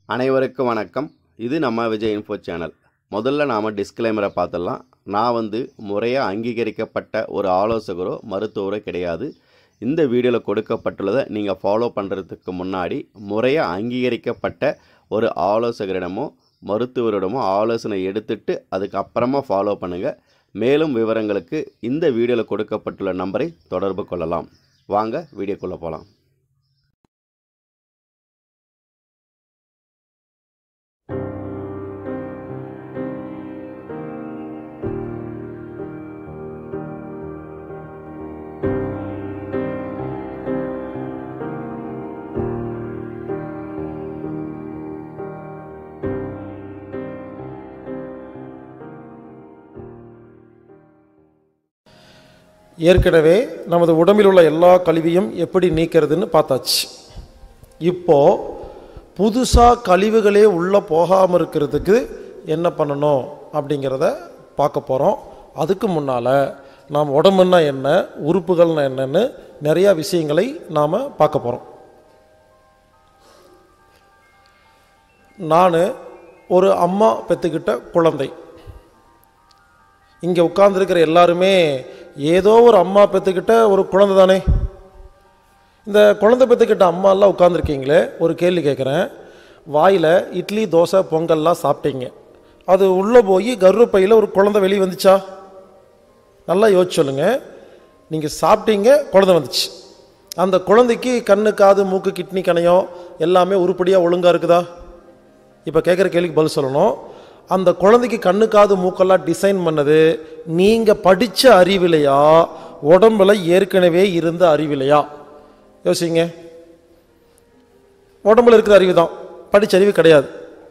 அனைவருக்கும் வணக்கம் இது நம்ம விஜய் இன்ஃபோ சேனல் முதல்ல நாம் டிஸ்க்ளைமரை பார்த்துடலாம் நான் வந்து முறையாக அங்கீகரிக்கப்பட்ட ஒரு ஆலோசகரோ மருத்துவரோ கிடையாது இந்த வீடியோவில் கொடுக்கப்பட்டுள்ளதை நீங்கள் ஃபாலோ பண்ணுறதுக்கு முன்னாடி முறையாக அங்கீகரிக்கப்பட்ட ஒரு ஆலோசகரிடமோ மருத்துவரிடமோ ஆலோசனை எடுத்துட்டு அதுக்கப்புறமா ஃபாலோ பண்ணுங்கள் மேலும் விவரங்களுக்கு இந்த வீடியோவில் கொடுக்கப்பட்டுள்ள நம்பரை தொடர்பு கொள்ளலாம் வாங்க வீடியோக்குள்ளே போகலாம் ஏற்கனவே நமது உடம்பில் உள்ள எல்லா கழிவையும் எப்படி நீக்கிறதுன்னு பார்த்தாச்சு இப்போ புதுசாக கழிவுகளே உள்ளே போகாமல் இருக்கிறதுக்கு என்ன பண்ணணும் அப்படிங்கிறத பார்க்க போகிறோம் அதுக்கு முன்னால் நாம் உடம்புன்னா என்ன உறுப்புகள்னா என்னன்னு நிறையா விஷயங்களை நாம் பார்க்க போகிறோம் நான் ஒரு அம்மா பெற்றுக்கிட்ட குழந்தை இங்கே உட்கார்ந்துருக்கிற எல்லாருமே ஏதோ ஒரு அம்மா பெற்றுக்கிட்ட ஒரு குழந்தை தானே இந்த குழந்தை பெற்றுக்கிட்ட அம்மா எல்லாம் உட்காந்துருக்கீங்களே ஒரு கேள்வி கேட்குறேன் வாயில் இட்லி தோசை பொங்கல்லாம் சாப்பிட்டீங்க அது உள்ளே போய் கர்ப்பப்பையில் ஒரு குழந்தை வெளியே வந்துச்சா நல்லா யோசிச்சு சொல்லுங்க நீங்கள் சாப்பிட்டீங்க குழந்தை வந்துச்சு அந்த குழந்தைக்கு கண்ணு காது மூக்கு கிட்னி கணையம் எல்லாமே உருப்படியாக ஒழுங்காக இருக்குதா இப்போ கேட்குற கேள்விக்கு பதில் சொல்லணும் அந்த குழந்தைக்கு கண்ணு காது மூக்கெல்லாம் டிசைன் பண்ணது நீங்கள் படித்த அறிவிலையா உடம்புல ஏற்கனவே இருந்த அறிவிலையா யோசிங்க உடம்புல இருக்கிற அறிவு தான் படித்த அறிவு கிடையாது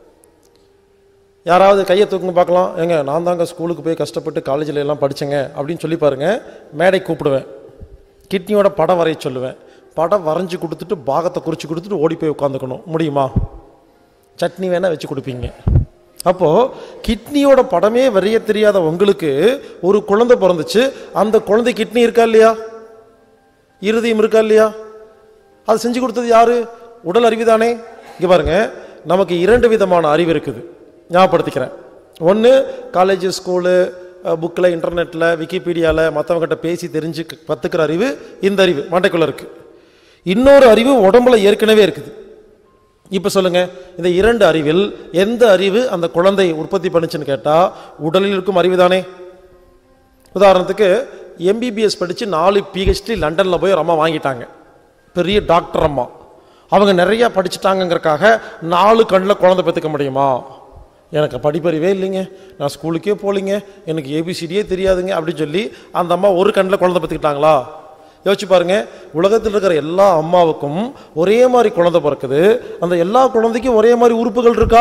யாராவது கையை தூக்குங்க பார்க்கலாம் ஏங்க நான் தாங்க ஸ்கூலுக்கு போய் கஷ்டப்பட்டு காலேஜில் எல்லாம் படித்தேங்க அப்படின்னு சொல்லி பாருங்க மேடை கூப்பிடுவேன் கிட்னியோட படம் வரைய சொல்லுவேன் படம் வரைஞ்சி கொடுத்துட்டு பாகத்தை குறித்து கொடுத்துட்டு ஓடி போய் உட்காந்துக்கணும் முடியுமா சட்னி வேணால் வச்சு கொடுப்பீங்க அப்போது கிட்னியோட படமே வரைய தெரியாத உங்களுக்கு ஒரு குழந்தை பிறந்துச்சு அந்த குழந்தை கிட்னி இருக்கா இல்லையா இருதயம் இருக்கா இல்லையா அது செஞ்சு கொடுத்தது யாரு உடல் அறிவு தானே இங்கே பாருங்க நமக்கு இரண்டு விதமான அறிவு இருக்குது ஞாபகப்படுத்திக்கிறேன் ஒன்று காலேஜ் ஸ்கூலு புக்கில் இன்டர்நெட்டில் விக்கிபீடியாவில் மற்றவங்ககிட்ட பேசி தெரிஞ்சு கற்றுக்கிற அறிவு இந்த அறிவு மண்டைக்குள்ளே இருக்குது இன்னொரு அறிவு உடம்புல ஏற்கனவே இருக்குது இப்போ சொல்லுங்க இந்த இரண்டு அறிவில் எந்த அறிவு அந்த குழந்தை உற்பத்தி பண்ணுச்சுன்னு கேட்டால் உடலில் இருக்கும் அறிவு தானே உதாரணத்துக்கு எம்பிபிஎஸ் படித்து நாலு பிஹெச்டி லண்டனில் போய் ஒரு அம்மா வாங்கிட்டாங்க பெரிய டாக்டர் அம்மா அவங்க நிறைய படிச்சுட்டாங்கங்கிறக்காக நாலு கண்ணில் குழந்தை பெற்றுக்க முடியுமா எனக்கு படிப்பறிவே இல்லைங்க நான் ஸ்கூலுக்கே போகலிங்க எனக்கு ஏபிசிடியே தெரியாதுங்க அப்படின்னு சொல்லி அந்த அம்மா ஒரு கண்ணில் குழந்தை பெற்றுக்கிட்டாங்களா யோசிச்சு பாருங்க உலகத்தில் இருக்கிற எல்லா அம்மாவுக்கும் ஒரே மாதிரி குழந்தை பிறக்குது அந்த எல்லா குழந்தைக்கும் ஒரே மாதிரி உறுப்புகள் இருக்கா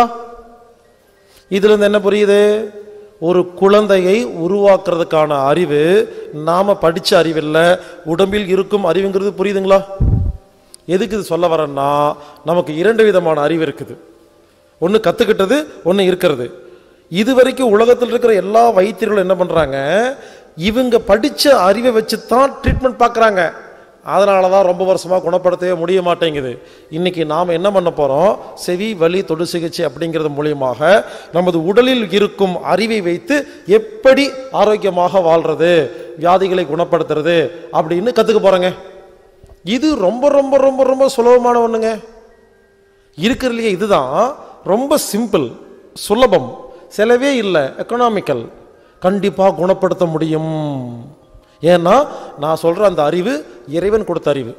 இதுல இருந்து என்ன புரியுது ஒரு குழந்தையை உருவாக்குறதுக்கான அறிவு நாம படிச்ச அறிவில்லை உடம்பில் இருக்கும் அறிவுங்கிறது புரியுதுங்களா எதுக்கு இது சொல்ல வரேன்னா நமக்கு இரண்டு விதமான அறிவு இருக்குது ஒன்று கற்றுக்கிட்டது ஒன்று இருக்கிறது இது வரைக்கும் உலகத்தில் இருக்கிற எல்லா வைத்தியர்களும் என்ன பண்ணுறாங்க இவங்க படித்த அறிவை வச்சு தான் ட்ரீட்மெண்ட் பார்க்குறாங்க அதனால தான் ரொம்ப வருஷமாக குணப்படுத்தவே முடிய மாட்டேங்குது இன்னைக்கு நாம் என்ன பண்ண போகிறோம் செவி வலி தொடு சிகிச்சை அப்படிங்கிறது மூலியமாக நமது உடலில் இருக்கும் அறிவை வைத்து எப்படி ஆரோக்கியமாக வாழ்றது வியாதிகளை குணப்படுத்துறது அப்படின்னு கற்றுக்க போகிறோங்க இது ரொம்ப ரொம்ப ரொம்ப ரொம்ப சுலபமான ஒன்றுங்க இருக்கிறதுலையே இதுதான் ரொம்ப சிம்பிள் சுலபம் செலவே இல்லை எக்கனாமிக்கல் கண்டிப்பாக குணப்படுத்த முடியும் ஏன்னா நான் சொல்ற அந்த அறிவு இறைவன் கொடுத்த அறிவு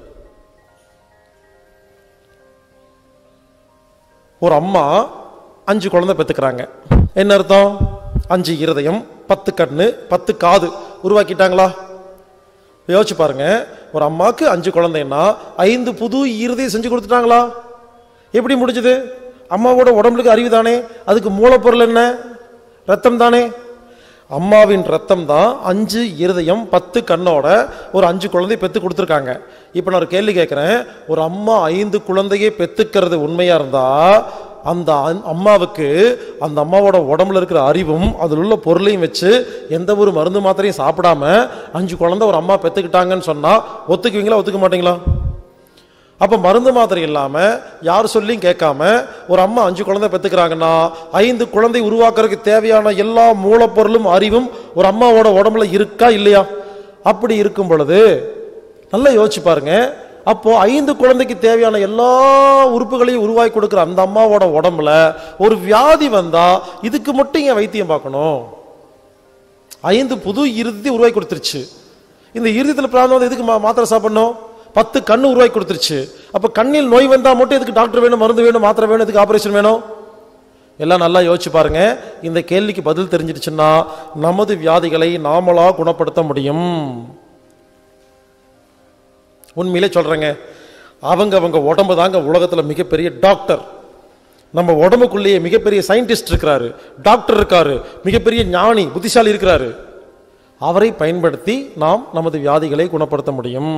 ஒரு அம்மா அஞ்சு குழந்தை பெற்றுக்கிறாங்க என்ன அர்த்தம் அஞ்சு இருதயம் பத்து கண்ணு பத்து காது உருவாக்கிட்டாங்களா யோசிச்சு பாருங்க ஒரு அம்மாவுக்கு அஞ்சு குழந்தைன்னா ஐந்து புது இருதயம் செஞ்சு கொடுத்துட்டாங்களா எப்படி முடிஞ்சது அம்மாவோட உடம்புக்கு அறிவு தானே அதுக்கு மூலப்பொருள் என்ன ரத்தம் தானே அம்மாவின் ரத்தம் தான் அஞ்சு இருதயம் பத்து கண்ணோட ஒரு அஞ்சு குழந்தை பெற்று கொடுத்துருக்காங்க இப்போ நான் ஒரு கேள்வி கேட்குறேன் ஒரு அம்மா ஐந்து குழந்தையை பெற்றுக்கிறது உண்மையாக இருந்தால் அந்த அன்- அம்மாவுக்கு அந்த அம்மாவோட உடம்புல இருக்கிற அறிவும் அதில் உள்ள பொருளையும் வச்சு எந்த ஒரு மருந்து மாத்திரையும் சாப்பிடாம அஞ்சு குழந்தை ஒரு அம்மா பெற்றுக்கிட்டாங்கன்னு சொன்னால் ஒத்துக்குவீங்களா ஒத்துக்க மாட்டீங்களா அப்ப மருந்து மாத்திரை இல்லாம யார் சொல்லியும் கேட்காம ஒரு அம்மா அஞ்சு குழந்தை பெத்துக்கிறாங்கன்னா ஐந்து குழந்தை உருவாக்குறதுக்கு தேவையான எல்லா மூலப்பொருளும் அறிவும் ஒரு அம்மாவோட உடம்புல இருக்கா இல்லையா அப்படி இருக்கும் பொழுது நல்லா யோசிச்சு பாருங்க அப்போ ஐந்து குழந்தைக்கு தேவையான எல்லா உறுப்புகளையும் உருவாக்கி கொடுக்குற அந்த அம்மாவோட உடம்புல ஒரு வியாதி வந்தா இதுக்கு மட்டும் ஏன் வைத்தியம் பார்க்கணும் ஐந்து புது இறுதி உருவாக்கி கொடுத்துருச்சு இந்த இறுதியில் பிராணம் வந்து எதுக்கு மா- மாத்திரை சாப்பிடணும் பத்து கண்ணு உருவாக்கி கொடுத்துருச்சு அப்ப கண்ணில் நோய் வந்தா மட்டும் எதுக்கு டாக்டர் வேணும் மருந்து வேணும் மாத்திரை வேணும் எதுக்கு ஆபரேஷன் வேணும் எல்லாம் நல்லா யோசிச்சு பாருங்க இந்த கேள்விக்கு பதில் தெரிஞ்சிடுச்சுன்னா நமது வியாதிகளை நாமளா குணப்படுத்த முடியும் உண்மையிலே சொல்றேங்க அவங்க அவங்க உடம்பு தாங்க உலகத்துல மிகப்பெரிய டாக்டர் நம்ம உடம்புக்குள்ளேயே மிகப்பெரிய சயின்டிஸ்ட் இருக்கிறாரு டாக்டர் இருக்காரு மிகப்பெரிய ஞானி புத்திசாலி இருக்கிறாரு அவரை பயன்படுத்தி நாம் நமது வியாதிகளை குணப்படுத்த முடியும்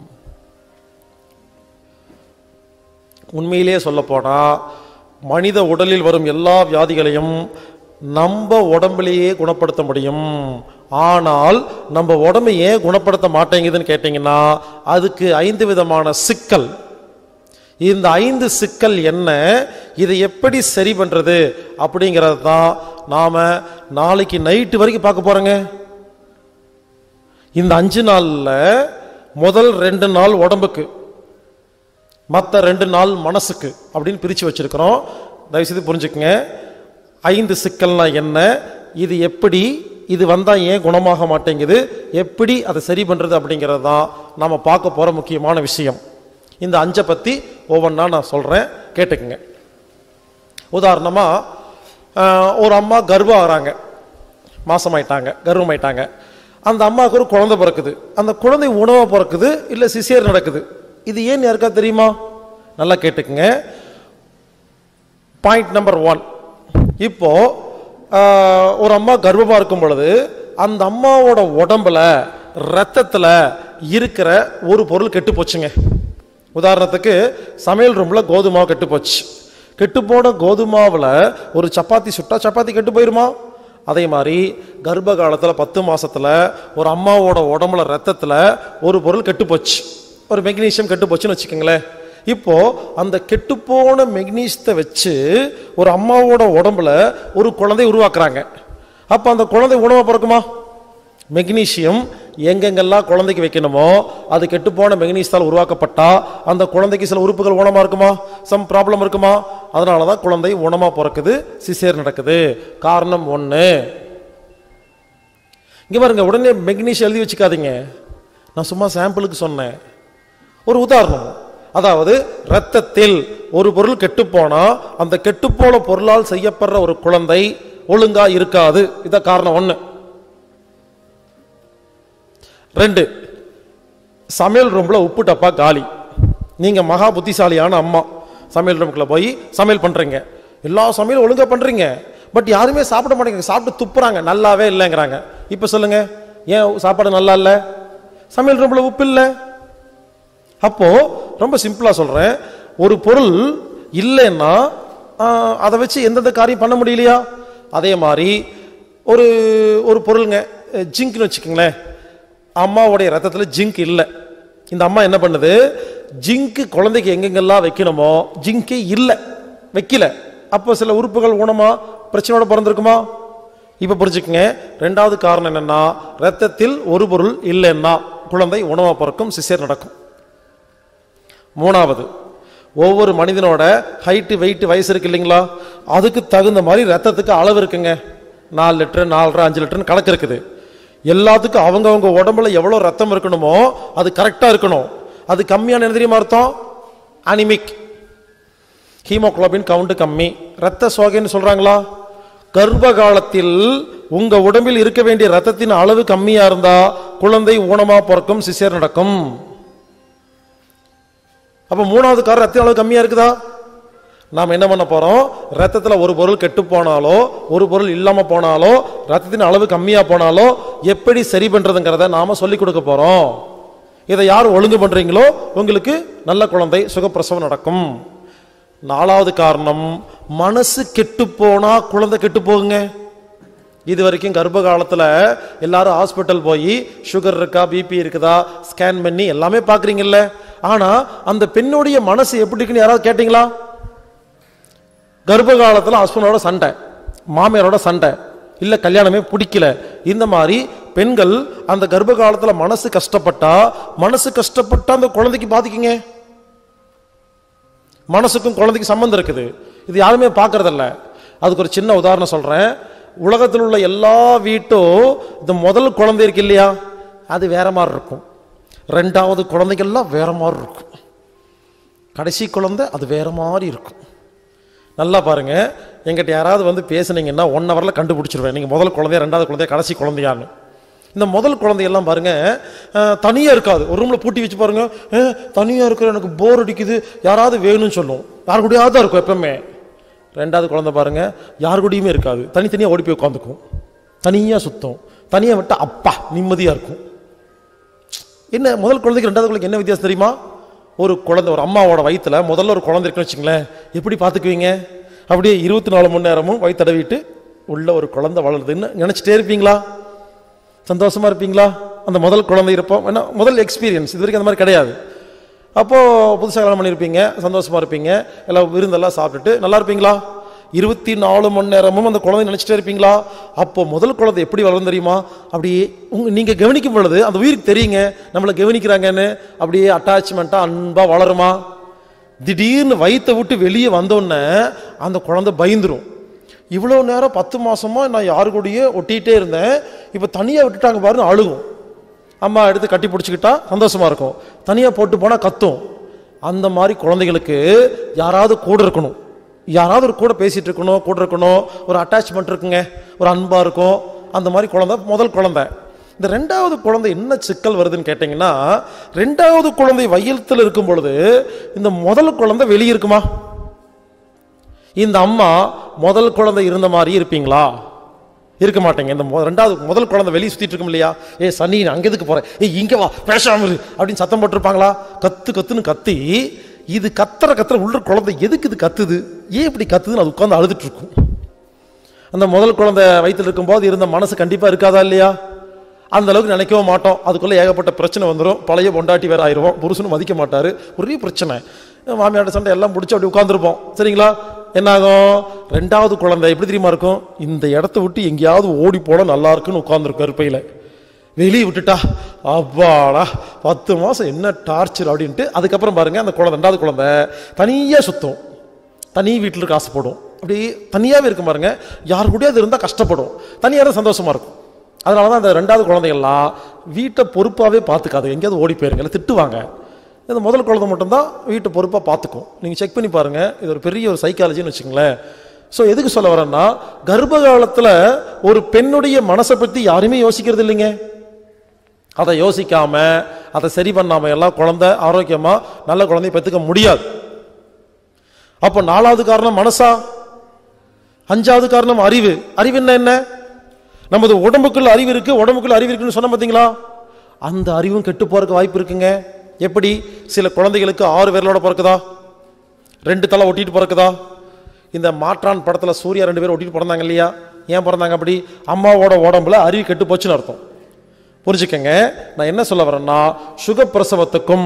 உண்மையிலேயே சொல்லப்போனா மனித உடலில் வரும் எல்லா வியாதிகளையும் நம்ம உடம்புலயே குணப்படுத்த முடியும் ஆனால் நம்ம உடம்பை ஏன் குணப்படுத்த மாட்டேங்குதுன்னு கேட்டிங்கன்னா அதுக்கு ஐந்து விதமான சிக்கல் இந்த ஐந்து சிக்கல் என்ன இதை எப்படி சரி பண்றது அப்படிங்கிறது தான் நாம நாளைக்கு நைட்டு வரைக்கும் பார்க்க போறோங்க இந்த அஞ்சு நாள்ல முதல் ரெண்டு நாள் உடம்புக்கு மற்ற ரெண்டு நாள் மனசுக்கு அப்படின்னு பிரித்து வச்சிருக்கிறோம் தயவுசெய்து புரிஞ்சுக்கங்க ஐந்து சிக்கல்னா என்ன இது எப்படி இது வந்தால் ஏன் குணமாக மாட்டேங்குது எப்படி அதை சரி பண்ணுறது அப்படிங்கிறது தான் நாம் பார்க்க போகிற முக்கியமான விஷயம் இந்த அஞ்சை பற்றி ஒவ்வொன்றா நான் சொல்கிறேன் கேட்டுக்குங்க உதாரணமாக ஒரு அம்மா கர்ப்பம் ஆகிறாங்க மாசமாயிட்டாங்க கர்ப்பமாயிட்டாங்க அந்த அம்மாவுக்கு ஒரு குழந்தை பிறக்குது அந்த குழந்தை உணவாக பிறக்குது இல்லை சிசேர் நடக்குது இது ஏன் யாருக்கா தெரியுமா நல்லா கேட்டுக்குங்க பாயிண்ட் நம்பர் ஒன் இப்போ ஆஹ், ஒரு அம்மா கர்ப்பமாக இருக்கும் பொழுது அந்த அம்மாவோட உடம்புல ரத்தத்தில் இருக்கிற ஒரு பொருள் கெட்டு போச்சுங்க உதாரணத்துக்கு சமையல் ரூமில் கோதுமாவு கெட்டு போச்சு கெட்டு போன கோதுமாவில் ஒரு சப்பாத்தி சுட்டா சப்பாத்தி கெட்டு போயிருமா அதே மாதிரி கர்ப்ப காலத்தில் பத்து மாசத்துல ஒரு அம்மாவோட உடம்புல ரத்தத்தில் ஒரு பொருள் கெட்டு போச்சு ஒரு மெக்னீசியம் கெட்டு போச்சுன்னு வச்சுக்கோங்களேன் இப்போ அந்த கெட்டுப்போன மெக்னீசியத்தை வச்சு ஒரு அம்மாவோட உடம்புல ஒரு குழந்தை உருவாக்குறாங்க அப்போ அந்த குழந்தை உணவை பிறக்குமா மெக்னீசியம் எங்கெங்கெல்லாம் குழந்தைக்கு வைக்கணுமோ அது கெட்டுப்போன மெக்னீசியத்தால் உருவாக்கப்பட்டா அந்த குழந்தைக்கு சில உறுப்புகள் ஊனமா இருக்குமா சம் ப்ராப்ளம் இருக்குமா அதனால தான் குழந்தை ஊனமா பிறக்குது சிசேர் நடக்குது காரணம் ஒன்று இங்க பாருங்க உடனே மெக்னீஷியம் எழுதி வச்சுக்காதீங்க நான் சும்மா சாம்பிளுக்கு சொன்னேன் ஒரு உதாரணம் அதாவது ரத்தத்தில் ஒரு பொருள் கெட்டுப்போனா அந்த கெட்டுப்போன பொருளால் செய்யப்படுற ஒரு குழந்தை ஒழுங்கா இருக்காது இத காரணம் ஒண்ணு ரெண்டு சமையல் ரூம்ல உப்பு டப்பா காலி நீங்க மகா புத்திசாலியான அம்மா சமையல் ரூமுக்குள்ள போய் சமையல் பண்றீங்க எல்லா சமையலும் ஒழுங்கா பண்றீங்க பட் யாருமே சாப்பிட மாட்டேங்க சாப்பிட்டு துப்புறாங்க நல்லாவே இல்லைங்கிறாங்க இப்ப சொல்லுங்க ஏன் சாப்பாடு நல்லா இல்ல சமையல் ரூம்ல உப்பு இல்லை அப்போ ரொம்ப சிம்பிளா சொல்றேன் ஒரு பொருள் இல்லைன்னா ஆஹ், அதை வச்சு எந்தெந்த காரியம் பண்ண முடியலையா அதே மாதிரி ஒரு ஒரு பொருளுங்க ஜிங்க்னு வச்சுக்கோங்களேன் அம்மாவுடைய ரத்தத்துல ஜிங்க் இல்லை இந்த அம்மா என்ன பண்ணுது ஜிங்க் குழந்தைக்கு எங்கெங்கெல்லாம் வைக்கணுமோ ஜிங்கே இல்லை வைக்கல அப்போ சில உறுப்புகள் ஊனமா பிரச்சனையோட பிறந்திருக்குமா இப்ப புரிஞ்சுக்கங்க ரெண்டாவது காரணம் என்னன்னா ரத்தத்தில் ஒரு பொருள் இல்லைன்னா குழந்தை உணவா பிறக்கும் சிசேர் நடக்கும் மூணாவது ஒவ்வொரு மனிதனோட ஹைட்டு வெயிட் வயசு இருக்கு இல்லைங்களா அதுக்கு தகுந்த மாதிரி ரத்தத்துக்கு அளவு இருக்குங்க நாலு லிட்டர் நாலரை அஞ்சு லிட்டர்னு கணக்கு இருக்குது எல்லாத்துக்கும் அவங்கவங்க உடம்புல எவ்வளோ ரத்தம் இருக்கணுமோ அது கரெக்டாக இருக்கணும் அது கம்மியான என்ன தெரியுமா அர்த்தம் அனிமிக் ஹீமோகுளோபின் கவுண்ட் கம்மி ரத்த சோகைன்னு சொல்றாங்களா கர்ப்ப காலத்தில் உங்க உடம்பில் இருக்க வேண்டிய ரத்தத்தின் அளவு கம்மியா இருந்தா குழந்தை ஊனமா பிறக்கும் சிசேர் நடக்கும் அப்ப மூணாவது காரணம் ரத்த அளவு கம்மியா இருக்குதா நாம் என்ன பண்ண போறோம் ரத்தத்துல ஒரு பொருள் கெட்டு போனாலோ ஒரு பொருள் இல்லாம போனாலோ ரத்தத்தின் அளவு கம்மியா போனாலோ எப்படி சரி பண்றதுங்கிறத நாம சொல்லி கொடுக்க போறோம் இதை யார் ஒழுங்கு பண்றீங்களோ உங்களுக்கு நல்ல குழந்தை சுகப்பிரசவம் நடக்கும் நாலாவது காரணம் மனசு கெட்டு போனா குழந்தை கெட்டு போகுங்க இது வரைக்கும் கர்ப்ப காலத்துல எல்லாரும் ஹாஸ்பிட்டல் போய் சுகர் இருக்கா பிபி இருக்குதா ஸ்கேன் பண்ணி எல்லாமே பாக்குறீங்கல்ல ஆனா அந்த பெண்ணுடைய மனசு எப்படி இருக்குன்னு யாராவது கேட்டீங்களா கர்ப்ப காலத்துல ஹஸ்பண்டோட சண்டை மாமியாரோட சண்டை இல்ல கல்யாணமே பிடிக்கல இந்த மாதிரி பெண்கள் அந்த கர்ப்ப காலத்துல மனசு கஷ்டப்பட்டா மனசு கஷ்டப்பட்டா அந்த குழந்தைக்கு பாதிக்குங்க மனசுக்கும் குழந்தைக்கு சம்பந்தம் இருக்குது இது யாருமே பார்க்கறதில்ல அதுக்கு ஒரு சின்ன உதாரணம் சொல்றேன் உலகத்தில் உள்ள எல்லா வீட்டும் இந்த முதல் குழந்தை இருக்கு இல்லையா அது வேற மாதிரி இருக்கும் ரெண்டாவது குழந்தைகள்லாம் வேற மாதிரி இருக்கும் கடைசி குழந்தை அது வேற மாதிரி இருக்கும் நல்லா பாருங்க எங்கிட்ட யாராவது வந்து பேசுனீங்கன்னா ஒன் ஹவரில் கண்டுபிடிச்சிருவேன் நீங்கள் முதல் குழந்தையா ரெண்டாவது குழந்தையா கடைசி குழந்தையான்னு இந்த முதல் குழந்தையெல்லாம் பாருங்க அஹ், தனியா இருக்காது ஒரு ரூம்ல பூட்டி வச்சு பாருங்க அஹ், தனியா இருக்கிற எனக்கு போர் அடிக்குது யாராவது வேணும்னு சொல்லும் யார் கூடயாவது தான் இருக்கும் எப்பவுமே ரெண்டாவது குழந்தை பாருங்க யார் கூடயுமே இருக்காது தனித்தனியா ஓடி போய் உட்காந்துக்கும் தனியா சுத்தம் தனியா விட்டா அப்பா நிம்மதியா இருக்கும் என்ன முதல் குழந்தைக்கு ரெண்டாவது குழந்தைக்கு என்ன வித்தியாசம் தெரியுமா ஒரு குழந்தை ஒரு அம்மாவோட வயித்துல முதல்ல ஒரு குழந்தை இருக்குன்னு வச்சுங்களேன் எப்படி பார்த்துக்குவீங்க அப்படியே இருபத்தி நாலு மணி நேரமும் வயிற்றடவிட்டு உள்ள ஒரு குழந்தை வளருதுன்னு நினைச்சிட்டே இருப்பீங்களா சந்தோஷமா இருப்பீங்களா அந்த முதல் குழந்தை இருப்போம் ஏன்னா முதல் எக்ஸ்பீரியன்ஸ் இது வரைக்கும் அந்த மாதிரி கிடையாது அப்போ புதுசாக கல்யாணம் பண்ணியிருப்பீங்க சந்தோஷமா இருப்பீங்க எல்லாம் விருந்தெல்லாம் சாப்பிட்டுட்டு நல்லா இருப்பீங்களா இருபத்தி நாலு மணி நேரமும் அந்த குழந்தை நினைச்சிட்டே இருப்பீங்களா அப்போ முதல் குழந்தை எப்படி வளரும் தெரியுமா அப்படியே உங்க நீங்க கவனிக்கும் பொழுது அந்த உயிருக்கு தெரியுங்க நம்மளை கவனிக்கிறாங்கன்னு அப்படியே அட்டாச்மெண்ட்டா அன்பா வளருமா திடீர்னு வயித்தை விட்டு வெளியே வந்தோடனே அந்த குழந்தை பயந்துரும் இவ்வளோ நேரம் பத்து மாசமா நான் யாரு கூடயே ஒட்டிகிட்டே இருந்தேன் இப்போ தனியாக விட்டுட்டாங்க பாருன்னு அழுகும் அம்மா எடுத்து கட்டி பிடிச்சிக்கிட்டா சந்தோஷமா இருக்கும் தனியாக போட்டு போனால் கத்தும் அந்த மாதிரி குழந்தைகளுக்கு யாராவது கூட இருக்கணும் யாராவது ஒரு கூட பேசிட்டு இருக்கணும் கூட இருக்கணும் ஒரு அட்டாச்மெண்ட் இருக்குங்க ஒரு அன்பா இருக்கும் அந்த மாதிரி குழந்தை முதல் குழந்தை இந்த ரெண்டாவது குழந்தை என்ன சிக்கல் வருதுன்னு கேட்டிங்கன்னா ரெண்டாவது குழந்தை வயிற்றில் இருக்கும் பொழுது இந்த முதல் குழந்தை வெளியே இருக்குமா இந்த அம்மா முதல் குழந்தை இருந்த மாதிரி இருப்பீங்களா இருக்க மாட்டேங்க இந்த மொ- ரெண்டாவது முதல் குழந்தை வெளியே சுத்திட்டு இருக்கும் இல்லையா ஏ சனி நான் அங்க எதுக்கு போறேன் ஏ இங்க வா பேசாம இரு அப்படின்னு சத்தம் போட்டிருப்பாங்களா கத்து கத்துன்னு கத்தி இது கத்துற கத்துற உள்ள குழந்தை எதுக்கு இது கத்துது ஏன் இப்படி கத்துதுன்னு அது உட்கார்ந்து அழுதுட்டு இருக்கும் அந்த முதல் குழந்தை வயித்துல இருக்கும்போது இருந்த மனசு கண்டிப்பா இருக்காதா இல்லையா அந்த அளவுக்கு நினைக்கவும் மாட்டோம் அதுக்குள்ள ஏகப்பட்ட பிரச்சனை வந்துடும் பழைய பொண்டாட்டி வேற ஆயிடுவோம் புருஷனும் மதிக்க மாட்டாரு ஒரே பிரச்சனை மாமியாட்ட சண்டை எல்லாம் முடிச்சு அப்படி உட்காந்துருப்போம் சரிங்களா என்னாகும் ரெண்டாவது குழந்தை எப்படி தெரியுமா இருக்கும் இந்த இடத்த விட்டு எங்கேயாவது ஓடி போட நல்லா இருக்குன்னு உட்காந்துருக்கும் கருப்பையில வெளியே விட்டுட்டா அப்பாடா பத்து மாசம் என்ன டார்ச்சர் அப்படின்ட்டு அதுக்கப்புறம் பாருங்க அந்த குழந்தை ரெண்டாவது குழந்தை தனியா சுத்தும் தனி வீட்டில் இருக்க ஆசைப்படும் அப்படி தனியாகவே இருக்கும் பாருங்க யார் கூடயும் அது இருந்தால் கஷ்டப்படும் தனியாக இருந்தா சந்தோஷமா இருக்கும் அதனால தான் அந்த ரெண்டாவது குழந்தைகள்லாம் வீட்டை பொறுப்பாகவே பார்த்துக்காது எங்கேயாவது ஓடி போயிருங்க இல்லை திட்டுவாங்க இந்த முதல் குழந்தை மட்டும்தான் வீட்டை பொறுப்பாக பார்த்துக்கும் நீங்கள் செக் பண்ணி பாருங்க இது ஒரு பெரிய ஒரு சைக்காலஜின்னு வச்சுங்களேன் ஸோ எதுக்கு சொல்ல வரேன்னா கர்ப்ப காலத்தில் ஒரு பெண்ணுடைய மனசை பற்றி யாருமே யோசிக்கிறது இல்லைங்க அதை யோசிக்காம அதை சரி பண்ணாம எல்லாம் குழந்தை ஆரோக்கியமா நல்ல குழந்தைய பெற்றுக்க முடியாது அப்போ நாலாவது காரணம் மனசா அஞ்சாவது காரணம் அறிவு அறிவு என்ன என்ன நமது உடம்புக்குள்ள அறிவு இருக்கு உடம்புக்குள்ள அறிவு இருக்குன்னு சொன்ன பார்த்தீங்களா அந்த அறிவும் கெட்டு போறதுக்கு வாய்ப்பு இருக்குங்க எப்படி சில குழந்தைகளுக்கு ஆறு விரலோட பிறக்குதா ரெண்டு தலை ஒட்டிட்டு பிறக்குதா இந்த மாற்றான் படத்துல சூர்யா ரெண்டு பேரும் ஒட்டிட்டு பிறந்தாங்க இல்லையா ஏன் பிறந்தாங்க அப்படி அம்மாவோட உடம்புல அறிவு கெட்டு போச்சுன்னு அர்த்தம் புரிஞ்சுக்கங்க நான் என்ன சொல்ல வரேன்னா சுகப்பிரசவத்துக்கும்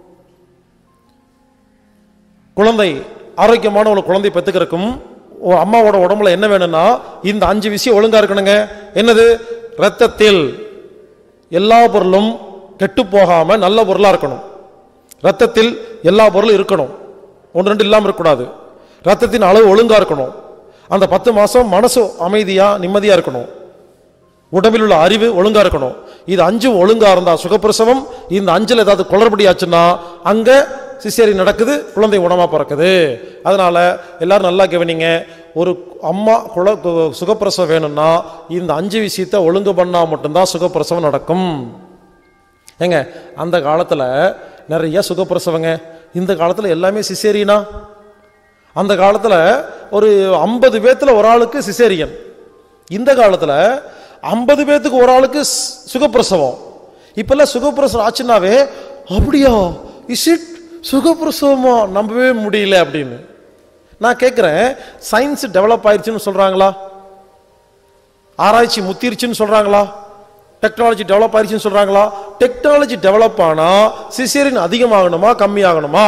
குழந்தை ஆரோக்கியமான ஒரு குழந்தை பெத்துக்கிறதுக்கும் ஒரு அம்மாவோட உடம்புல என்ன வேணும்னா இந்த அஞ்சு விஷயம் ஒழுங்கா இருக்கணுங்க என்னது ரத்தத்தில் எல்லா பொருளும் கெட்டு போகாம நல்ல பொருளா இருக்கணும் ரத்தத்தில் எல்லா பொருளும் இருக்கணும் ஒன்று ரெண்டு இல்லாம இருக்கக்கூடாது ரத்தத்தின் அளவு ஒழுங்கா இருக்கணும் அந்த பத்து மாசம் மனசு அமைதியா நிம்மதியா இருக்கணும் உடம்பில் உள்ள அறிவு ஒழுங்கா இருக்கணும் இது அஞ்சும் ஒழுங்கா இருந்தா சுகப்பிரசவம் இந்த அஞ்சுல ஏதாவது குளறுபடி ஆச்சுன்னா அங்க சிசேரி நடக்குது குழந்தை உணமா பிறக்குது அதனால எல்லாரும் நல்லா கவனிங்க ஒரு அம்மா குல கு- சுகப்பிரசவம் வேணும்னா இந்த அஞ்சு விஷயத்தை ஒழுங்கு பண்ணா மட்டும்தான் சுகப்பிரசவம் நடக்கும் ஏங்க அந்த காலத்துல நிறைய சுகப்பிரசவங்க இந்த காலத்துல எல்லாமே சிசேரியனா அந்த காலத்துல ஒரு ஐம்பது பேத்துல ஒரு ஆளுக்கு சிசேரியன் இந்த காலத்துல ஐம்பது பேத்துக்கு ஒரு ஆளுக்கு ஸ்- சுகப்பிரசவம் இப்பெல்லாம் சுகப்பிரசவம் ஆச்சுன்னாவே அப்படியா இஸ் இட் சுகப்பிரசவமா நம்பவே முடியல அப்படின்னு நான் கேட்குறேன் சயின்ஸ் டெவலப் ஆயிருச்சுன்னு சொல்றாங்களா ஆராய்ச்சி முத்திருச்சுன்னு சொல்றாங்களா டெக்னாலஜி டெவலப் ஆயிருச்சுன்னு சொல்றாங்களா டெக்னாலஜி டெவலப் ஆனா சிசேரியன் அதிகமாகணுமா கம்மியாகணுமா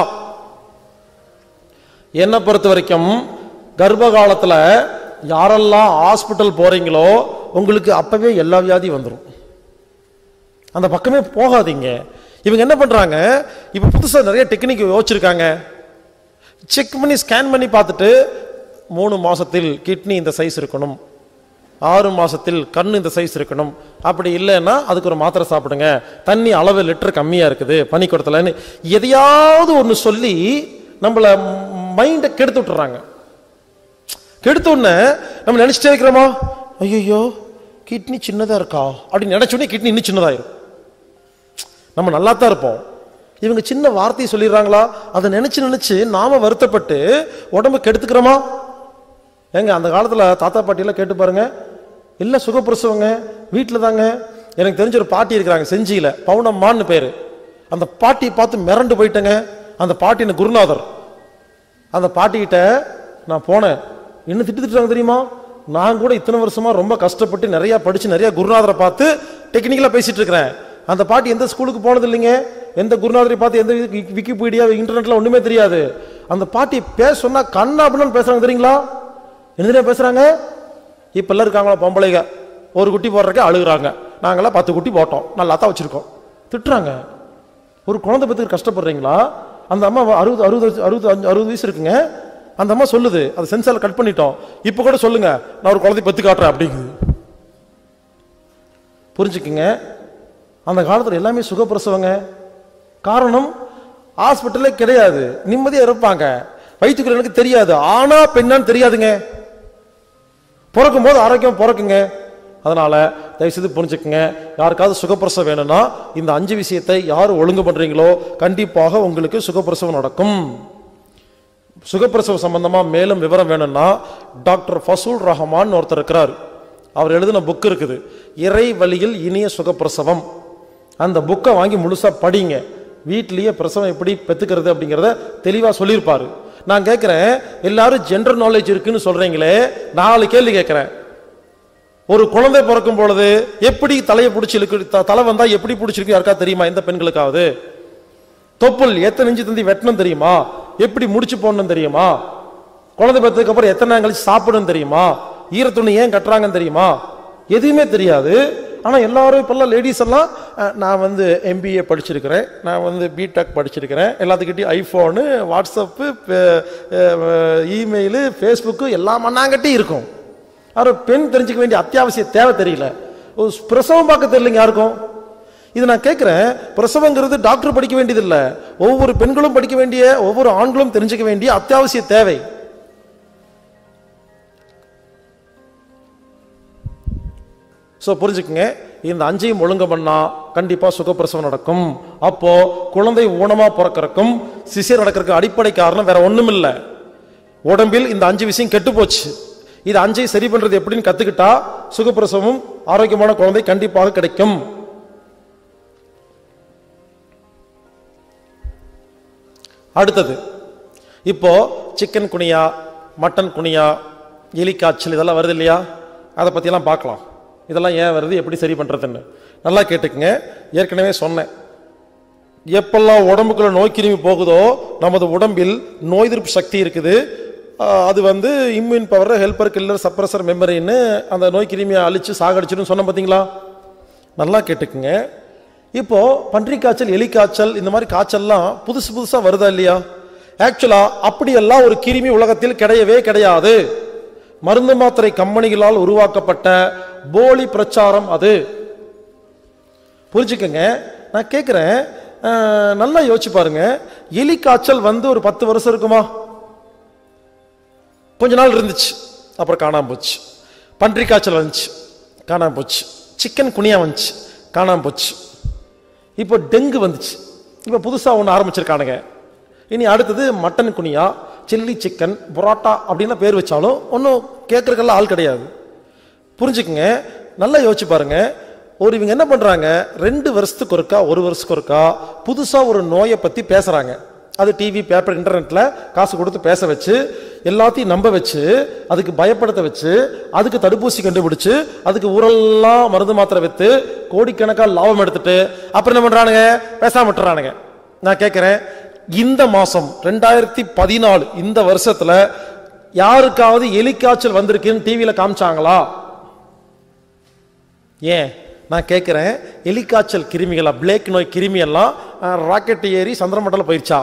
என்னை பொறுத்த வரைக்கும் கர்ப்ப காலத்துல யாரெல்லாம் ஹாஸ்பிட்டல் போறீங்களோ உங்களுக்கு அப்பவே எல்லா வியாதியும் வந்துடும் அந்த பக்கமே போகாதீங்க இவங்க என்ன பண்றாங்க இப்ப புதுசா நிறைய டெக்னிக் யோசிச்சிருக்காங்க செக் பண்ணி ஸ்கேன் பண்ணி பார்த்துட்டு மூணு மாசத்தில் கிட்னி இந்த சைஸ் இருக்கணும் ஆறு மாசத்தில் கண் இந்த சைஸ் இருக்கணும் அப்படி இல்லைன்னா அதுக்கு ஒரு மாத்திரை சாப்பிடுங்க தண்ணி அளவு லிட்டர் கம்மியா இருக்குது பனிக்கூடத்துலன்னு எதையாவது ஒன்று சொல்லி நம்மள மைண்டை கெடுத்து விட்டுறாங்க கெடுத்த உடனே நம்ம நினைச்சிட்டே இருக்கிறோமா ஐயோ கிட்னி சின்னதா இருக்கா அப்படின்னு நினைச்ச உடனே கிட்னி இன்னும் சின்னதாயிரும் நம்ம நல்லா தான் இருப்போம் இவங்க சின்ன வார்த்தையை சொல்லிடுறாங்களா அதை நினைச்சு நினைச்சு நாம வருத்தப்பட்டு உடம்பு கெடுத்துக்கிறோமா ஏங்க அந்த காலத்துல தாத்தா பாட்டியெல்லாம் கேட்டு பாருங்க இல்ல சுகப்பிரசவங்க வீட்டில் தாங்க எனக்கு தெரிஞ்ச ஒரு பாட்டி இருக்கிறாங்க செஞ்சியில பவுனம்மான்னு பேரு அந்த பாட்டியை பார்த்து மிரண்டு போயிட்டேங்க அந்த பாட்டி எனக்கு குருநாதர் அந்த பாட்டிக்கிட்ட நான் போனேன் என்ன திட்டு திட்டுறாங்க தெரியுமா நான் கூட இத்தனை வருஷமா ரொம்ப கஷ்டப்பட்டு நிறைய படிச்சு நிறைய குருநாதரை பார்த்து டெக்னிக்கலா பேசிட்டு இருக்கிறேன் அந்த பாட்டி எந்த ஸ்கூலுக்கு போனது இல்லைங்க எந்த குருநாதரை பார்த்து எந்த விக்கி- விக்கிபீடியா இன்டர்நெட்ல ஒண்ணுமே தெரியாது அந்த பாட்டி பேச சொன்னா கண்ணா அப்படின்னு பேசுறாங்க தெரியுங்களா என்ன தெரியுமா பேசுறாங்க இப்ப எல்லாம் இருக்காங்களா பொம்பளைங்க ஒரு குட்டி போடுறதுக்கு அழுகுறாங்க நாங்களாம் பத்து குட்டி போட்டோம் நல்லா தான் வச்சிருக்கோம் திட்டுறாங்க ஒரு குழந்தை பத்துக்கு கஷ்டப்படுறீங்களா அந்த அம்மா அறுபது அறுபது வயசு- அறுபது அஞ்சு அறுபது வயசு இருக்குங்க அந்த அம்மா சொல்லுது அது சென்சார்ல கட் பண்ணிட்டோம் இப்போ கூட சொல்லுங்க நான் ஒரு குழந்தை பெத்து காட்டுறேன் அப்படிங்குது புரிஞ்சுக்குங்க அந்த காலத்துல எல்லாமே சுகப்பிரசவங்க காரணம் ஹாஸ்பிட்டலே கிடையாது நிம்மதியா இருப்பாங்க வயிற்றுக்குள்ளனுக்கு தெரியாது ஆனா பெண்ணான்னு தெரியாதுங்க பிறக்கும் போது ஆரோக்கியம் பிறக்குங்க அதனால தயவுசெய்து புரிஞ்சுக்குங்க யாருக்காவது சுகப்பிரசவம் வேணும்னா இந்த அஞ்சு விஷயத்தை யார் ஒழுங்கு பண்றீங்களோ கண்டிப்பாக உங்களுக்கு சுகப்பிரசவம் நடக்கும் சுகப்பிரசவம் சம்பந்தமா மேலும் விவரம் வேணும்னா டாக்டர் ஃபசூல் ரஹமான் ஒருத்தர் இருக்கிறார் அவர் எழுதின புக் இருக்குது இறை வழியில் இனிய சுகப்பிரசவம் அந்த புக்கை வாங்கி முழுசா படிங்க வீட்லயே பிரசவம் எப்படி பெத்துக்கிறது அப்படிங்கிறத தெளிவா சொல்லியிருப்பாரு நான் கேட்கிறேன் எல்லாரும் ஜென்ரல் நாலேஜ் இருக்குன்னு சொல்றீங்களே நாலு கேள்வி கேட்கிறேன் ஒரு குழந்தை பிறக்கும் பொழுது எப்படி தலையை பிடிச்சி இழுக்கு த- தலை வந்தா எப்படி பிடிச்சிருக்கு யாருக்கா தெரியுமா எந்த பெண்களுக்காவது தொப்புள் எத்தனை இன்ச்சு தந்தி வெட்டணும் தெரியுமா எப்படி முடிச்சு போடணும் தெரியுமா குழந்தை பெற்றதுக்கு அப்புறம் எத்தனை நாள் கழிச்சு சாப்பிடணும் தெரியுமா ஈரத்துணி ஏன் கட்டுறாங்கன்னு தெரியுமா எதுவுமே தெரியாது ஆனா எல்லாரும் இப்பெல்லாம் லேடிஸ் எல்லாம் அஹ், நான் வந்து எம்பிஏ படிச்சிருக்கிறேன் நான் வந்து பிடெக் படிச்சிருக்கிறேன் எல்லாத்துக்கிட்டையும் ஐஃபோனு வாட்ஸ்அப்பு இமெயிலு ஃபேஸ்புக்கு எல்லாம் மண்ணாங்கட்டி இருக்கும் ஆனா பெண் தெரிஞ்சுக்க வேண்டிய அத்தியாவசிய தேவை தெரியல ஒரு பிரசவம் பார்க்க தெரியலைங்க யாருக்கும் இது நான் கேட்கிறேன் பிரசவங்கிறது டாக்டர் படிக்க வேண்டியது இல்ல ஒவ்வொரு பெண்களும் படிக்க வேண்டிய ஒவ்வொரு ஆண்களும் தெரிஞ்சுக்க வேண்டிய அத்தியாவசிய தேவை ஸோ புரிஞ்சுக்குங்க இந்த அஞ்சையும் ஒழுங்கு பண்ணா கண்டிப்பா சுகப்பிரசவம் நடக்கும் அப்போ குழந்தை ஊனமா பிறக்கறக்கும் சிசிர் நடக்கிறதுக்கு அடிப்படை காரணம் வேற ஒண்ணும் இல்ல உடம்பில் இந்த அஞ்சு விஷயம் கெட்டு போச்சு இது அஞ்சை சரி பண்றது எப்படின்னு கத்துக்கிட்டா சுகப்பிரசவமும் ஆரோக்கியமான குழந்தை கண்டிப்பாக கிடைக்கும் அடுத்தது இப்போ சிக்கன் குனியா மட்டன் குனியா எலிக்காய்ச்சல் இதெல்லாம் வருது இல்லையா அதை பற்றியெல்லாம் பார்க்கலாம் இதெல்லாம் ஏன் வருது எப்படி சரி பண்ணுறதுன்னு நல்லா கேட்டுக்குங்க ஏற்கனவே சொன்னேன் எப்பெல்லாம் உடம்புக்குள்ள நோய் கிருமி போகுதோ நமது உடம்பில் நோய் எதிர்ப்பு சக்தி இருக்குது ஆஹ் அது வந்து immune power helper killer suppressor மெமரின்னு அந்த நோய் கிருமியை அழிச்சு சாகடிச்சிடும் சொன்னோம் பார்த்தீங்களா நல்லா கேட்டுக்குங்க இப்போ பன்றி காய்ச்சல் எலி காய்ச்சல் இந்த மாதிரி காய்ச்சல்லாம் புதுசு புதுசா வருதா இல்லையா ஆக்சுவலா அப்படியெல்லாம் ஒரு கிருமி உலகத்தில் கிடையவே கிடையாது மருந்து மாத்திரை கம்பெனிகளால் உருவாக்கப்பட்ட போலி பிரச்சாரம் அது புரிஞ்சுக்கங்க நான் கேட்குறேன் நல்லா யோசிச்சு பாருங்க எலி காய்ச்சல் வந்து ஒரு பத்து வருஷம் இருக்குமா கொஞ்ச நாள் இருந்துச்சு அப்புறம் காணாம போச்சு பன்றி காய்ச்சல் வந்துச்சு காணாம போச்சு சிக்கன் குனியா வந்துச்சு காணாம போச்சு இப்போ டெங்கு வந்துச்சு இப்போ புதுசாக ஒன்று ஆரம்பிச்சிருக்கானுங்க இனி அடுத்தது மட்டன் குனியா சில்லி சிக்கன் புரோட்டா அப்படின்னு பேர் வச்சாலும் ஒன்றும் கேட்கறதுக்கெல்லாம் ஆள் கிடையாது புரிஞ்சுக்குங்க நல்லா யோசிச்சு பாருங்க ஒரு இவங்க என்ன பண்றாங்க ரெண்டு வருஷத்துக்கு ஒருக்கா ஒரு வருஷத்துக்கு ஒருக்கா புதுசா ஒரு நோயை பத்தி பேசுறாங்க அது டிவி பேப்பர் இன்டர்நெட்ல காசு கொடுத்து பேச வச்சு எல்லாத்தையும் நம்ப வச்சு அதுக்கு பயப்படுத்த வச்சு அதுக்கு தடுப்பூசி கண்டுபிடிச்சு அதுக்கு ஊரெல்லாம் மருந்து மாத்திரை வித்து கோடிக்கணக்கான லாபம் எடுத்துட்டு அப்புறம் என்ன பண்றானுங்க பேசாம விட்டுறானுங்க நான் கேட்கிறேன் இந்த மாசம் ரெண்டாயிரத்தி பதினாலு இந்த வருஷத்துல யாருக்காவது எலிக்காய்ச்சல் வந்திருக்குன்னு டிவியில காமிச்சாங்களா ஏன் நான் கேட்குறேன் எலிக்காய்ச்சல் கிருமிகளா பிளேக் நோய் கிருமி எல்லாம் ராக்கெட் ஏறி சந்திரமண்டலம் போயிருச்சா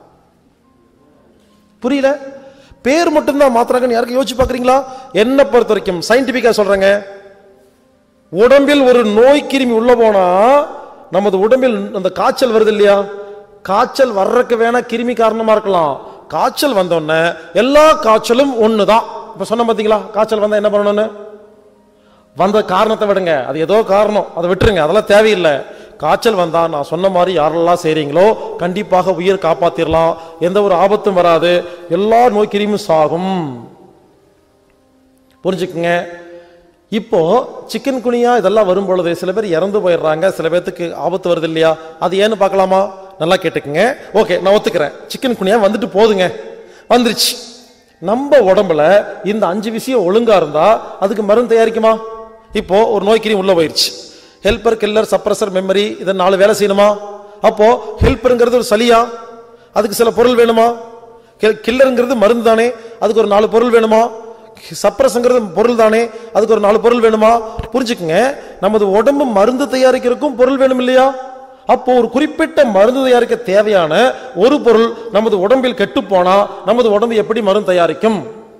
புரியல பேர் மட்டும்தான் மாத்திராங்கன்னு யாருக்கு யோசிச்சு பார்க்குறீங்களா என்ன பொறுத்த வரைக்கும் சயின்டிஃபிக்காக சொல்றேங்க உடம்பில் ஒரு நோய் கிருமி உள்ள போனா நமது உடம்பில் அந்த காய்ச்சல் வருது இல்லையா காய்ச்சல் வர்றதுக்கு வேணா கிருமி காரணமா இருக்கலாம் காய்ச்சல் வந்தோடனே எல்லா காய்ச்சலும் ஒண்ணுதான் இப்ப சொன்ன பாத்தீங்களா காய்ச்சல் வந்தா என்ன பண்ணணும்னு வந்த காரணத்தை விடுங்க அது ஏதோ காரணம் அதை விட்டுருங்க அதெல்லாம் தேவையில்லை காய்ச்சல் வந்தா நான் சொன்ன மாதிரி யாரெல்லாம் செய்றீங்களோ கண்டிப்பாக உயிர் காப்பாத்திரலாம் எந்த ஒரு ஆபத்தும் வராது எல்லா நோய் கிருமியும் சாகும் புரிஞ்சுக்குங்க இப்போ சிக்கன் குனியா இதெல்லாம் வரும் பொழுது சில பேர் இறந்து போயிடுறாங்க சில பேர்த்துக்கு ஆபத்து வருது இல்லையா அது ஏன்னு பார்க்கலாமா நல்லா கேட்டுக்குங்க ஓகே நான் ஒத்துக்கிறேன் சிக்கன் குனியா வந்துட்டு போதுங்க வந்துருச்சு நம்ம உடம்புல இந்த அஞ்சு விஷயம் ஒழுங்கா இருந்தா அதுக்கு மருந்து தயாரிக்குமா இப்போ ஒரு நோய்க்கிரி உள்ள போயிருச்சு ஹெல்பர் கில்லர் சப்ரஸர் மெமரி இதை நாலு வேலை செய்யணுமா அப்போ ஹெல்ப்பருங்கிறது ஒரு சளியா அதுக்கு சில பொருள் வேணுமா கில்லருங்கிறது மருந்து தானே அதுக்கு ஒரு நாலு பொருள் வேணுமா சப்ரஸ்ங்கிறது பொருள் தானே அதுக்கு ஒரு நாலு பொருள் வேணுமா புரிஞ்சுக்குங்க நமது உடம்பு மருந்து தயாரிக்கிறதுக்கும் பொருள் வேணும் இல்லையா அப்போ ஒரு குறிப்பிட்ட மருந்து தயாரிக்க தேவையான ஒரு பொருள் நமது உடம்பில் கெட்டு போனா நமது உடம்பு எப்படி மருந்து தயாரிக்கும்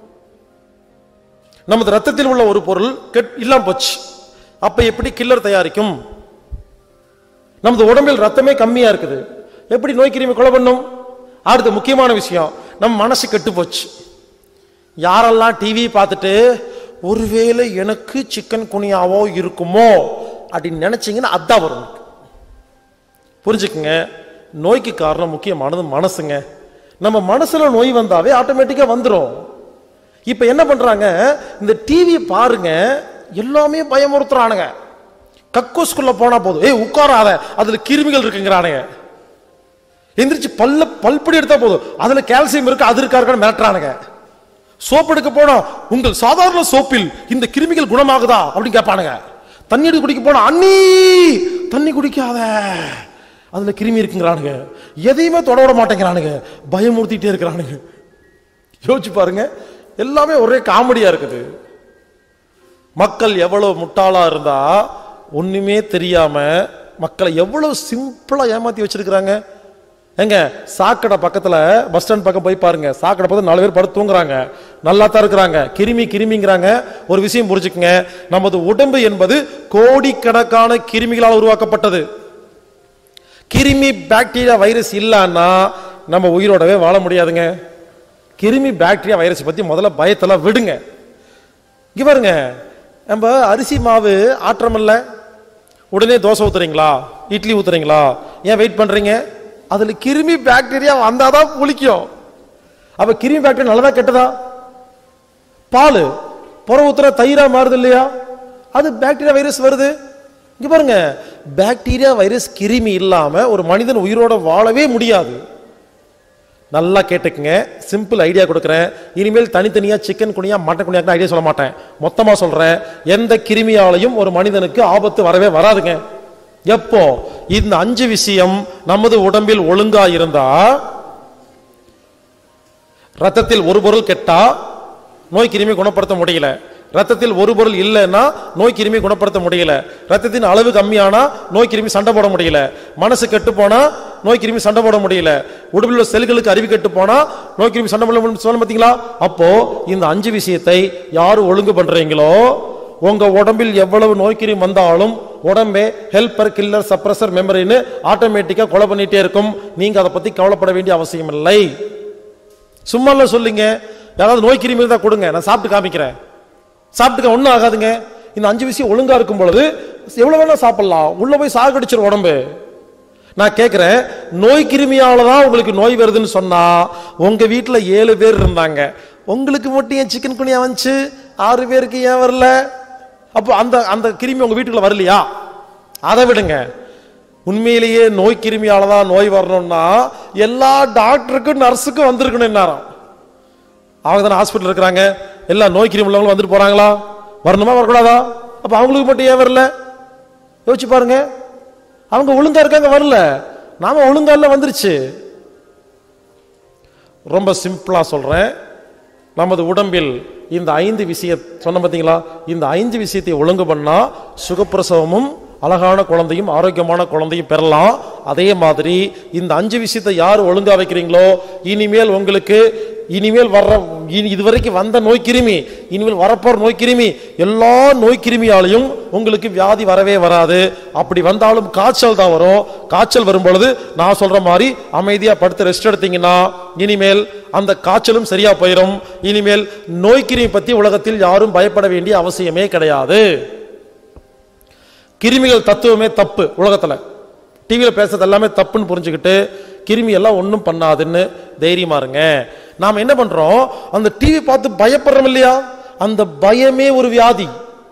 நமது ரத்தத்தில் உள்ள ஒரு பொருள் கெட் இல்லாம போச்சு அப்ப எப்படி கில்லர் தயாரிக்கும் நமது உடம்பில் ரத்தமே கம்மியா இருக்குது எப்படி நோய் கிருமி கொலை பண்ணும் அடுத்த முக்கியமான விஷயம் நம்ம மனசு கெட்டு போச்சு யாரெல்லாம் டிவி பார்த்துட்டு ஒருவேளை எனக்கு சிக்கன் குனியாவோ இருக்குமோ அப்படின்னு நினைச்சீங்கன்னா அதான் வரும் உங்களுக்கு. புரிஞ்சுக்குங்க நோய்க்கு காரணம் முக்கியமானது மனசுங்க நம்ம மனசுல நோய் வந்தாவே ஆட்டோமேட்டிக்கா வந்துரும் இப்ப என்ன பண்றாங்க இந்த டிவி பாருங்க எல்லாமே பயமுறுத்துறானுங்க கக்கூஸ்குள்ள போனா போதும் ஏய் உட்காராத அதுல கிருமிகள் இருக்குங்கிறானுங்க எந்திரிச்சு பல்ல பல்படி எடுத்தா போதும் அதுல கால்சியம் இருக்கு அது இருக்கா இருக்கான்னு மிரட்டுறானுங்க சோப் எடுக்க போனா உங்கள் சாதாரண சோப்பில் இந்த கிருமிகள் குணமாகுதா அப்படின்னு கேட்பானுங்க தண்ணி எடுத்து குடிக்க போனா அண்ணி தண்ணி குடிக்காத அதுல கிருமி இருக்குங்கிறானுங்க எதையுமே தொட விட மாட்டேங்கிறானுங்க பயமுறுத்திட்டே இருக்கிறானுங்க யோசிச்சு பாருங்க எல்லாமே ஒரே காமெடியா இருக்குது மக்கள் எவ்வளவு முட்டாளா இருந்தா ஒண்ணுமே தெரியாம மக்களை எவ்வளவு சிம்பிளா ஏமாத்தி வச்சிருக்கிறாங்க எங்க சாக்கடை பக்கத்துல பஸ் ஸ்டாண்ட் பக்கம் போய் பாருங்க சாக்கடை பக்கத்துல நாலு பேர் படுத்து தூங்குறாங்க நல்லா தான் இருக்கிறாங்க கிருமி கிருமிங்கிறாங்க ஒரு விஷயம் புரிஞ்சுக்குங்க நமது உடம்பு என்பது கோடிக்கணக்கான கிருமிகளால் உருவாக்கப்பட்டது கிருமி பாக்டீரியா வைரஸ் இல்லைன்னா நம்ம உயிரோடவே வாழ முடியாதுங்க கிருமி பாக்டீரியா வைரஸ் பத்தி முதல்ல பயத்தெல்லாம் விடுங்க இங்க பாருங்க நம்ம அரிசி மாவு ஆற்றமில்ல உடனே தோசை ஊத்துறீங்களா இட்லி ஊத்துறீங்களா ஏன் வெயிட் பண்றீங்க அதுல கிருமி பாக்டீரியா வந்தாதான் புளிக்கும் அப்ப கிருமி பாக்டீரியா நல்லதா கெட்டதா பால் புற ஊத்துற தயிரா மாறுது இல்லையா அது பாக்டீரியா வைரஸ் வருது இங்க பாருங்க பாக்டீரியா வைரஸ் கிருமி இல்லாம ஒரு மனிதன் உயிரோட வாழவே முடியாது நல்லா கேட்டுக்குங்க சிம்பிள் ஐடியா கொடுக்குறேன் இனிமேல் தனித்தனியா சிக்கன் குனியா மட்டன் குனியா ஐடியா சொல்ல மாட்டேன் மொத்தமா சொல்றேன் எந்த கிருமியாலையும் ஒரு மனிதனுக்கு ஆபத்து வரவே வராதுங்க எப்போ இந்த அஞ்சு விஷயம் நமது உடம்பில் ஒழுங்கா இருந்தா ரத்தத்தில் ஒரு பொருள் கெட்டா நோய் கிருமி குணப்படுத்த முடியல ரத்தத்தில் ஒரு பொருள் இல்லைன்னா நோய் கிருமி குணப்படுத்த முடியல ரத்தத்தின் அளவு கம்மியானா நோய் கிருமி சண்டை போட முடியல மனசு கெட்டு போனா நோய் கிருமி சண்டை போட முடியல உடம்பில் உள்ள செல்களுக்கு அறிவு கெட்டு போனா நோய் கிருமி சண்டை போட முடியும் சொல்ல பார்த்தீங்களா அப்போ இந்த அஞ்சு விஷயத்தை யாரு ஒழுங்கு பண்றீங்களோ உங்க உடம்பில் எவ்வளவு நோய் கிருமி வந்தாலும் உடம்பே ஹெல்பர் கில்லர் சப்ரஸர் மெமரின்னு ஆட்டோமேட்டிக்கா கொலை பண்ணிட்டே இருக்கும் நீங்க அதை பத்தி கவலைப்பட வேண்டிய அவசியம் இல்லை சும்மா சொல்லுங்க யாராவது நோய் கிருமி இருந்தா கொடுங்க நான் சாப்பிட்டு காமிக்கிறேன் சாப்பிட்டுக்க ஒன்றும் ஆகாதுங்க இந்த அஞ்சு விஷயம் ஒழுங்கா இருக்கும் பொழுது எவ்வளவு வேணா சாப்பிடலாம் உள்ள போய் சாகடிச்சிரும் உடம்பு நான் கேட்கிறேன் நோய் கிருமியால தான் உங்களுக்கு நோய் வருதுன்னு சொன்னா உங்க வீட்டுல ஏழு பேர் இருந்தாங்க உங்களுக்கு மட்டும் ஏன் சிக்கன் குனியா வந்துச்சு ஆறு பேருக்கு ஏன் வரல அப்போ அந்த அந்த கிருமி உங்க வீட்டுக்குள்ள வரலையா அதை விடுங்க உண்மையிலேயே நோய் கிருமியால தான் நோய் வரணும்னா எல்லா டாக்டருக்கும் நர்ஸுக்கும் வந்திருக்கணும் என்னாராம் அவங்க தானே ஹாஸ்பிட்டல் இருக்கிறாங்க எல்லா நோய் கிருமி உள்ளவங்களும் வந்துட்டு போறாங்களா வரணுமா வரக்கூடாதா அப்ப அவங்களுக்கு மட்டும் ஏன் வரல யோசிச்சு பாருங்க அவங்க ஒழுங்கா இருக்காங்க வரல நாம ஒழுங்கா இல்ல வந்துருச்சு ரொம்ப சிம்பிளா சொல்றேன் நமது உடம்பில் இந்த ஐந்து விஷய சொன்ன பார்த்தீங்களா இந்த ஐந்து விஷயத்தை ஒழுங்கு பண்ணா சுகப்பிரசவமும் அழகான குழந்தையும் ஆரோக்கியமான குழந்தையும் பெறலாம் அதே மாதிரி இந்த அஞ்சு விஷயத்தை யார் ஒழுங்கா வைக்கிறீங்களோ இனிமேல் உங்களுக்கு இனிமேல் வர்ற இனி இதுவரைக்கும் வந்த நோய் கிருமி இனிமேல் வரப்போற நோய் கிருமி எல்லா நோய் கிருமியாலையும் உங்களுக்கு வியாதி வரவே வராது அப்படி வந்தாலும் காய்ச்சல் தான் வரும் காய்ச்சல் வரும் பொழுது நான் சொல்ற மாதிரி அமைதியா படுத்து ரெஸ்ட் எடுத்தீங்கன்னா இனிமேல் அந்த காய்ச்சலும் சரியா போயிடும் இனிமேல் நோய் கிருமி பத்தி உலகத்தில் யாரும் பயப்பட வேண்டிய அவசியமே கிடையாது கிருமிகள் தத்துவமே தப்பு உலகத்துல டிவியில பேசுறது எல்லாமே தப்புன்னு புரிஞ்சுக்கிட்டு கிருமி எல்லாம் ஒன்றும் பண்ணாதுன்னு தைரியமா இருங்க நாம என்ன பண்றோம் அந்த டிவி பார்த்து பயப்படுறோம் இல்லையா அந்த பயமே ஒரு வியாதி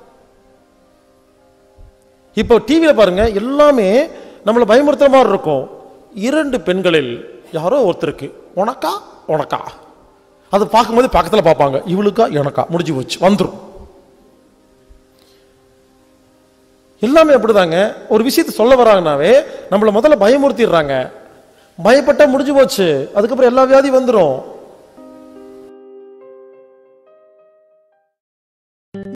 இப்போ டிவியில பாருங்க எல்லாமே நம்மளை பயமுறுத்துற மாதிரி இருக்கும் இரண்டு பெண்களில் யாரோ ஒருத்தருக்கு உனக்கா உனக்கா அதை பார்க்கும்போது பக்கத்துல பார்ப்பாங்க இவளுக்கா எனக்கா முடிஞ்சு போச்சு வந்துரும் எல்லாமே அப்படிதாங்க ஒரு விஷயத்தை சொல்ல வராங்கனாவே நம்மள முதல்ல பயமுறுத்திடுறாங்க பயப்பட்டா முடிஞ்சு போச்சு அதுக்கப்புறம் எல்லா வியாதி வந்துடும்